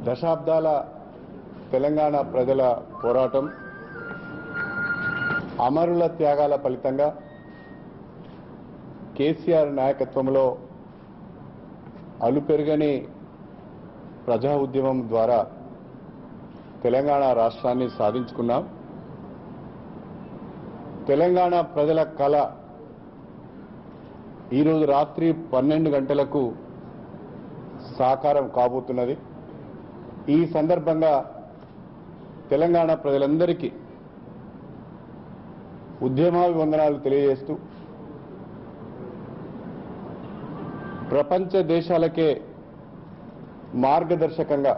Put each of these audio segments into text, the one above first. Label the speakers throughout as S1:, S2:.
S1: దశాబ్దాల తెలంగాణ ప్రజల పోరాటం అమరుల త్యాగాల ఫలితంగా కేసీఆర్ నాయకత్వంలో అలుపెరుగని ప్రజా ఉద్యమం ద్వారా తెలంగాణ రాష్ట్రాన్ని సాధించుకున్నాం తెలంగాణ ప్రజల కళ ఈరోజు రాత్రి పన్నెండు గంటలకు సాకారం కాబోతున్నది ఈ సందర్భంగా తెలంగాణ ప్రజలందరికీ ఉద్యమాభివందనాలు తెలియజేస్తూ ప్రపంచ దేశాలకే మార్గదర్శకంగా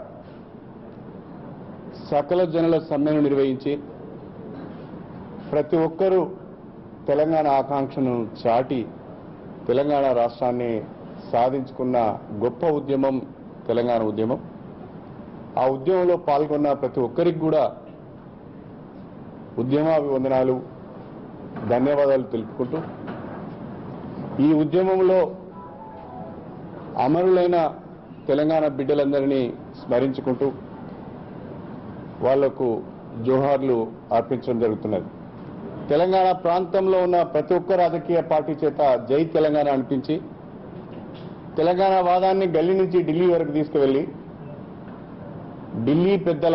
S1: సకల జనుల సమ్మెను నిర్వహించి ప్రతి ఒక్కరూ తెలంగాణ ఆకాంక్షను చాటి తెలంగాణ రాష్ట్రాన్ని సాధించుకున్న గొప్ప ఉద్యమం తెలంగాణ ఉద్యమం ఆ ఉద్యమంలో పాల్గొన్న ప్రతి ఒక్కరికి కూడా ఉద్యమాభివందనాలు ధన్యవాదాలు తెలుపుకుంటూ ఈ ఉద్యమంలో అమరులైన తెలంగాణ బిడ్డలందరినీ స్మరించుకుంటూ వాళ్లకు జోహార్లు అర్పించడం జరుగుతున్నది తెలంగాణ ప్రాంతంలో ఉన్న ప్రతి ఒక్క రాజకీయ పార్టీ చేత జై తెలంగాణ అనిపించి తెలంగాణ వాదాన్ని గల్లీ నుంచి ఢిల్లీ వరకు తీసుకువెళ్లి ఢిల్లీ పెద్దల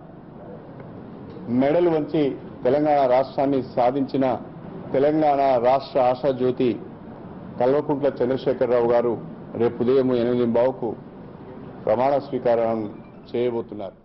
S1: మెడలు వంచి తెలంగాణ రాష్ట్రాన్ని సాధించిన తెలంగాణ రాష్ట్ర ఆశాజ్యోతి కల్వకుంట్ల చంద్రశేఖరరావు గారు రేపు ఉదయం ఎనిమిది బావుకు ప్రమాణ స్వీకారం చేయబోతున్నారు